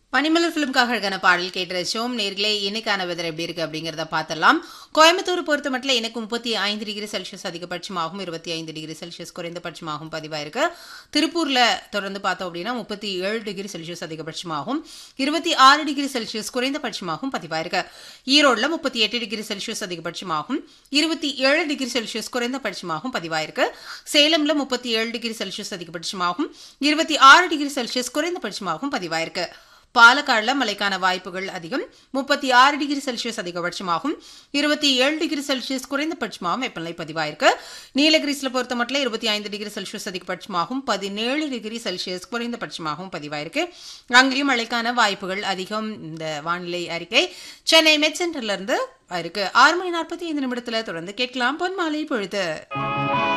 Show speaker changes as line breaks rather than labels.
பனிமலர் ஃபிலிம்காக அழகான பாடல் கேட்டு ரசிச்சோம் நேர்களே இன்னைக்கான வெதர் எப்படி இருக்கு அப்படிங்கறத பார்த்தலாம் கோயம்புத்தூர் பொறுத்த மட்டும் எனக்கு முப்பத்தி ஐந்து டிகிரி செல்சியஸ் அதிகபட்சமாகவும் இருபத்தி ஐந்து டிகிரி செல்சியஸ் குறைந்தபட்சமாகவும் பதிவாயிருக்கு திருப்பூர்ல தொடர்ந்து பார்த்தோம் அப்படின்னா முப்பத்தி ஏழு டிகிரி செல்சியஸ் அதிகபட்சமாகவும் இருபத்தி ஆறு டிகிரி செல்சியஸ் குறைந்தபட்சமாகவும் பதிவாயிருக்கு ஈரோடுல முப்பத்தி எட்டு டிகிரி செல்சியஸ் அதிகபட்சமாகவும் இருபத்தி ஏழு டிகிரி செல்சியஸ் குறைந்தபட்சமாகவும் பதிவாயிருக்கு சேலம்ல முப்பத்தி ஏழு டிகிரி செல்சியஸ் அதிகபட்சமாகவும் இருபத்தி ஆறு டிகிரி செல்சியஸ் குறைந்தபட்சமாகவும் பதிவாயிருக்கு பாலக்காடுல மழைக்கான வாய்ப்புகள் அதிகம் முப்பத்தி ஆறு டிகிரி செல்சியஸ் அதிகபட்சமாகும் இருபத்தி ஏழு டிகிரி செல்சியஸ் குறைந்தபட்சமாகவும் வெப்பநிலை பதிவாயிருக்கு நீலகிரிஸ்ல பொறுத்த மட்டும் இருபத்தி ஐந்து டிகிரி செல்சியஸ் அதிகபட்சமாகவும் பதினேழு டிகிரி செல்சியஸ் குறைந்தபட்சமாகவும் பதிவாயிருக்கு அங்கேயும் மழைக்கான வாய்ப்புகள் அதிகம் இந்த வானிலை அறிக்கை சென்னை மெட் சென்டர்ல இருந்து இருக்கு ஆறு மணி நாற்பத்தி ஐந்து நிமிடத்துல தொடர்ந்து கேட்கலாம் பொன்மாலை பொழுது